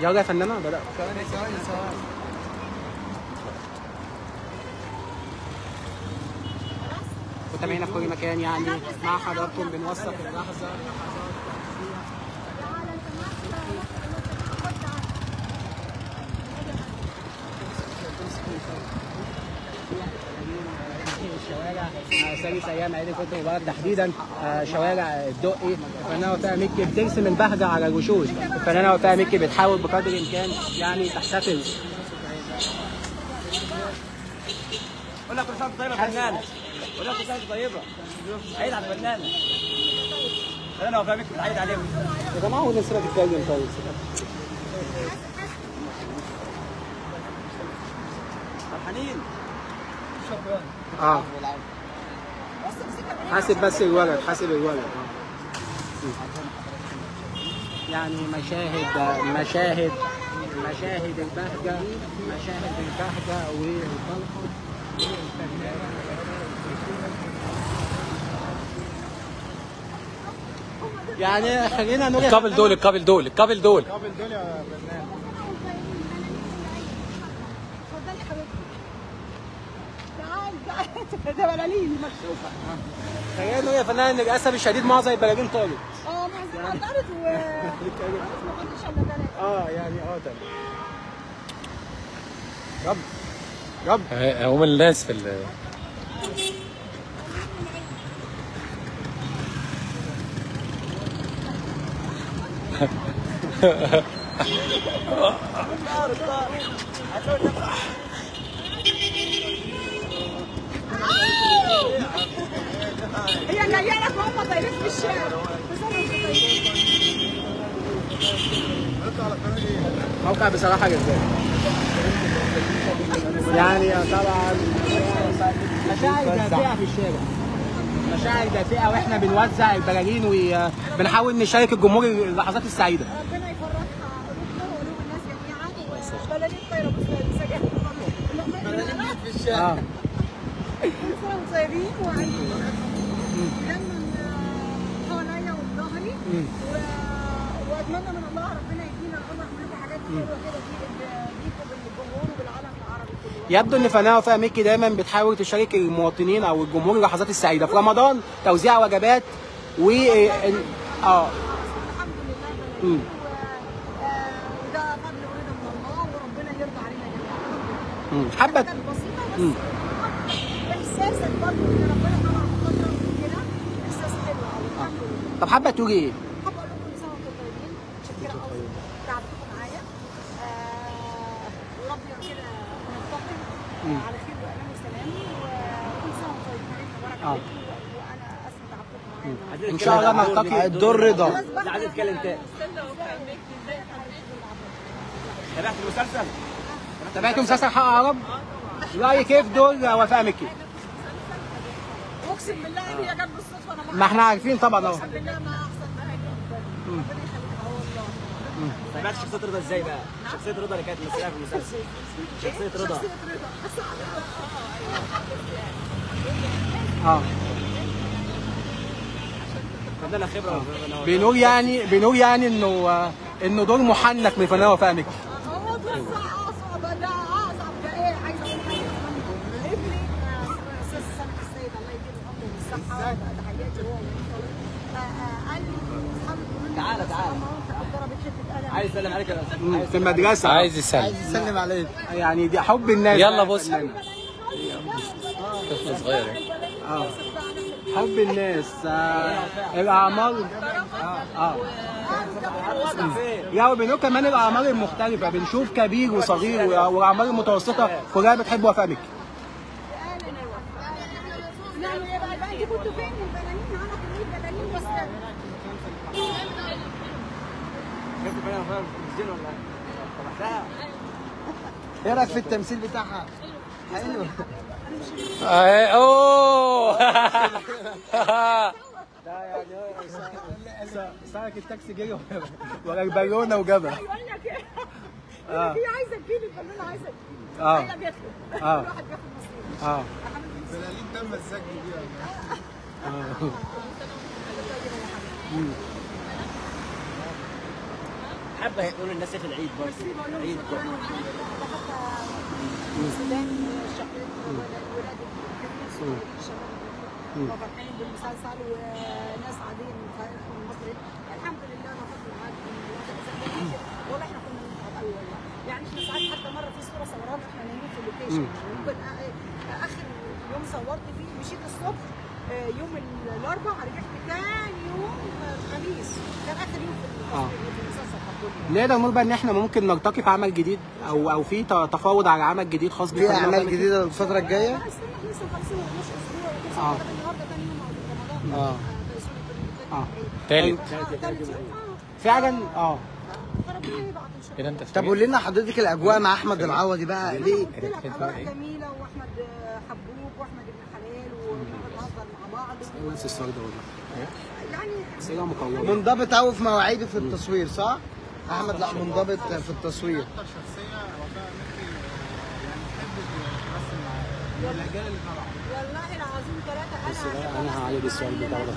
يلا يا فنانه بدأ ثواني ثواني ثواني متابعينا في كل مكان يعني مع حضراتكم بنوثق اللحظه الشوارع آه، سادس ايام عيد الفطر المبارك تحديدا آه، شوارع الدقي الفنانه وفاء مكي بترسم البهجه على الوشوش الفنانه وفاء مكي بتحاول بقدر الامكان يعني تحتفل قول لك كل سنه وأنت طيبه يا فنانه قول لك كل سنه وأنت طيبه عيد على الفنانه انا وفاهمك بتعيد عليهم يا جماعه هو نسيبها تتكلم طيب فرحانين شكرا اه حاسب بس الولد حاسب الولد اه يعني مشاهد مشاهد مشاهد البهجة مشاهد البهجة والفرحة يعني خلينا نقول الكابل دول الكابل دول الكابل دول قابل دول يا فنان اتفضلي حبيبتي تعال تعال ده بلالين مكشوفه خلينا نقول يا فنان للاسف الشديد معظم البلاجين طالت اه معظمها طارت و ما كنتش الا بنات اه يعني اه تمام رب رب هم الناس في ال... هي جايه لك وهم طايرين في الشارع بسبب موقع بصراحه جذاب يعني طبعا مشاعر دافئه في الشارع مشاعر دافئه واحنا بنوزع البلالين وبنحاول نشارك الجمهور اللحظات السعيده ربنا يفرحها قلوب الناس جميعا بلالين طايره بس سجاير بلالين في الشارع اه كل سنه وانتم طيبين وعندكم دايما حواليا وفي ظهري و... واتمنى من الله ربنا يدينا العمر كلكم حاجات حلوه كده في بيكم بالجمهور وبالعالم العربي كله يبدو ان فنانه وفاء مكي دايما بتحاول تشارك المواطنين او الجمهور اللحظات السعيده في رمضان توزيع وجبات و اه الحمد لله مم. بلالين و... آه، وده فضل ورضا من الله وربنا يرضى علينا جميعا مم. حابه حاجات بسيطه مم. بس احساسك برضه ان ربنا طبعا مقدر كده احساس حلو قوي الحمد لله طب حابه تقولي ايه؟ حابه اقول لكم كل سنه وانتم طيبين متشكره قوي تعبتكم معايا آه وربنا كده نلتقي آه على خير وامان وسلام وكل سنه وانتم طيبين عيد مبارك آه. عليكم وانا اسف تعبتكم معايا ان شاء الله نلتقي الدور رضا لا عايز اتكلم تاني تابعت المسلسل تابعت مسلسل حق عرب؟ رايك كيف دول وفاء مكي؟ اقسم بالله هي جت بالصدفه انا ما احنا عارفين طبعا اهو اقسم بالله ما احسن بها ربنا يخليك اه والله تابعت شخصيه رضا ازاي بقى شخصيه رضا اللي كانت ممثلها في المسلسل شخصيه رضا شخصيه رضا اه فنانه خبره وفنانة- بنقول يعني بنقول يعني انه آه، انه دور محنك من فنانه وفاء مكي هو ده اصعب ده اصعب ده ايه عايز اقول حاجه كمان ابني آه، استاذ سامح السيد الله يديله العمر والصحه تحياتي هو آه، آه، قال لي اصحابي كلهم تعالى، تعالى. ماما ضربت حته قلم عايز اسلم عليك يا أستاذ. مم، في المدرسه عايز يسلم عايز يسلم عليك يعني دي حب الناس يلا بقى بص. فنانة. طفل صغير يعني. اه حب الناس آه الاعمار اه اه لا وبنقول كمان الاعمار المختلفه بنشوف كبير وصغير والاعمار المتوسطه كلها بتحب وفاء مكي نعمل ايه بقى بقى انتوا كنتوا فين البلالين معانا كميه بلالين بس شفت فنانه فاهم في التلفزيون ولا إيه؟ تابعتها ايه رايك في التمثيل بتاعها؟ حلو آه، اوه ده يعني سرق التاكسي جري ورا البالونه وجابها يقول لك ايه اه هي عايزه تجيب البالونه عايزه تجيب اه هي جت له آه. الواحد جت المصير اه بلالين تم السجن بيها حابه يقولوا للناس في العيد برضه بس بقول لهم العيد شكرا برضه. والحمد لله ده حتى السودان الشقيق ولاد الكريس والشباب وفرحانين بالمسلسل وناس عاديه من القاهره من مصر الحمد لله انا فضل عاد والله احنا كنا بنتعب قوي والله يعني احنا ساعات حتى مره في صوره صورناها احنا نايمين في اللوكيشن ممكن آ- اخر يوم صورت فيه مشيت الصبح آه، يوم الاربعاء رجعت تاني يوم آه، الخميس كان اخر يوم في آه. التصوير في المسلسل كله نقدر نقول بقى ان احنا ممكن نرتقي في عمل جديد او او في ت- تفاوض على عمل جديد خاص في بالفنان اعمال وفاء مكي؟ جديده الفتره الجايه لا استنى احنا لسه مخلصين ما بقناش اسبوع ولسه آه. فاضل النهارده تاني يوم رمضان آه. آه. تالت تالت يوم فعلا اه فربنا يبعت ان شاء كده الله انت طب قول لنا حضرتك الاجواء مع احمد العوضي بقى ليه قلت لك اجواء جميله واحمد حبوب واحمد ابن حلال ونقعد نهزر مع بعض نفس السؤال ده والله يعني اسئله مقومه منضبط قوي في مواعيده في التصوير صح احمد لا منضبط في التصوير والله العظيم ثلاثه بس انا بقى أنا هعالج السؤال بتاع ده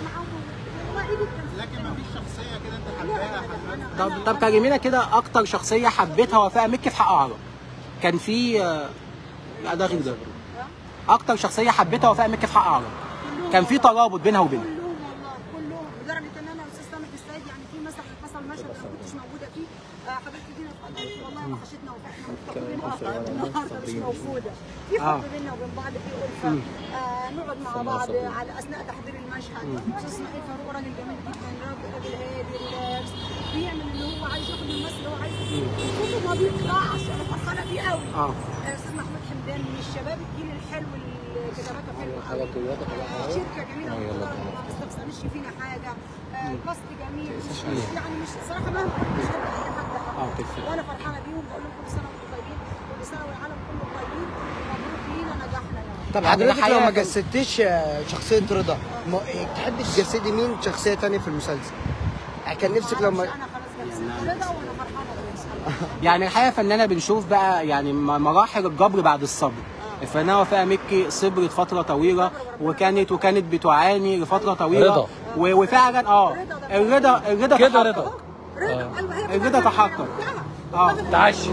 لكن ما فيش شخصيه كده انت حباها طب طب كلمينا كده اكتر شخصيه حبيتها وفاء مكي في حق عرب كان في آه، لا ده غير ده اكتر شخصيه حبيتها وفاء مكي في حق عرب كان في ترابط بينها وبينه كلهم والله كلهم لدرجه ان انا استاذ سامح السيد يعني في مثلا حصل مشهد انا ما كنتش موجوده فيه آه، حبيبتي دينا اتفضلت والله وحشتنا وفاحنا مفتقدين بعض النهارده مش موجوده في آه. حب بينا وبين بعض في ألفة آه نقعد مع بعض على اثناء تحضير المشهد استاذ اسماعيل فاروق راجل جميل جدا راجل راجل هادي ريلاكس بيعمل اللي هو عايز ياخد من الممثل اللي هو عايزه صوته ما بيطلعش انا فرحانه بيه قوي اه آه، استاذ محمود حمدان من الشباب الجيل الحلو اللي كتاباته حلوه قوي آه، شركه جميله محترمه ما بتستخسرش فينا حاجه آه، الكاست جميل مش يعني مش صراحه مهما كنت مش هبقى اي حد اه حاجه تفرق وانا فرحانه بيهم بقول لهم كل سنه وانتم طيبين كل سنه والعالم كله طيبين مبروك لينا نجاحنا يعني طب يعني حضرتك لو ما الحقيقة- جسدتش آه، شخصيه رضا ما- تحبي تجسدي مين شخصيه تانية في المسلسل كان نفسك لو ما انا خلاص جالسين رضا وانا فرحانه بالنسبه يعني الحقيقه فنانه بنشوف بقى يعني م- مراحل الجبر بعد الصبر الفنانه وفاء مكي صبرت فتره طويله وكانت وكانت بتعاني لفتره طويله رضا. و- وفعلا اه الرضا الرضا كده تحقق. رضا رضا ايوه هي الرضا تحقق. اه تعشي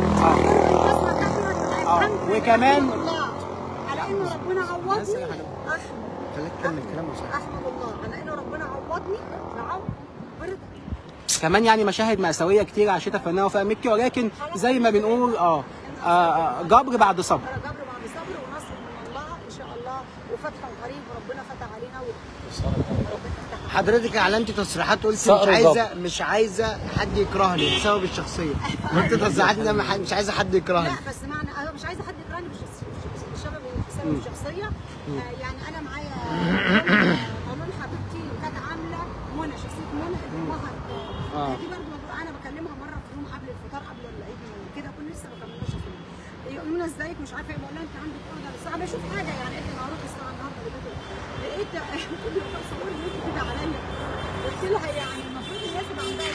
اه وكمان على ان ربنا عوضني احمد خليك تكمل كلام وصح. احمد الله على ان ربنا عوضني نعم برضا كمان يعني مشاهد مأساوية كتير عاشتها الفنانة وفاء مكي ولكن زي ما بنقول اه, آه, آه جبر بعد صبر جبر بعد صبر ونصر من الله ان شاء الله وفتح قريب وربنا فتح علينا وربنا حضرتك اعلنتي تصريحات قلتي مش صقر عايزه مش عايزه حد يكرهني بسبب الشخصيه قلت تصريحات ان مح- مش عايزه حد يكرهني لا بس معنى انا مش عايزه حد يكرهني بالشخص- بسبب بسبب الشخصيه آه، يعني انا معايا قانون حبيبتي كانت عامله منى شخصيه منى امها آه. دي برضه موضوع انا بكلمها مره في يوم قبل الفطار قبل العيد كده كنا لسه ما كملناش الفيلم يقولوا لنا ازيك مش عارفه ايه بقول لها انت عندك اوردر الساعه بشوف حاجه يعني قلت انا هروح الساعه النهارده لكده لقيت كل يوم صور لي كده عليا قلت لها يعني المفروض الناس يبقى عندها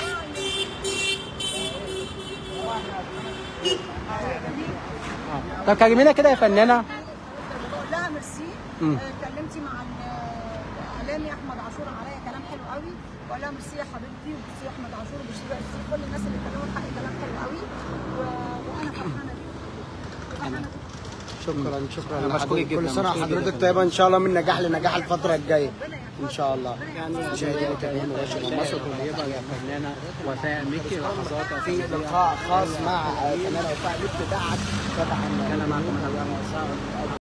وعي طب كلمينا كده يا فنانة بقول لها ميرسي مم. آه، اتكلمتي مع ال- الاعلامي احمد عاشور عليا كلام حلو قوي بقول لها ميرسي يا حبيبتي وميرسي يا احمد عاشور وميرسي ميرسي كل الناس اللي اتكلموا في حقي كلام حلو قوي و- وانا فرحانه بيهم فرحانه بيهم شكرا شكرا أنا بشكرك لحضرتك. جدا، كل سنه بشكرك وحضرتك جدا. طيبه ان شاء الله من نجاح لنجاح الفتره الجايه ربنا ان شاء الله مشاهدينا الكرام مباشر من مصر طيبة يا فنانة وفاء مكي لحظات في لقاء خاص مع فنانه وفاء مكي بعد طبعا كان معكم أنا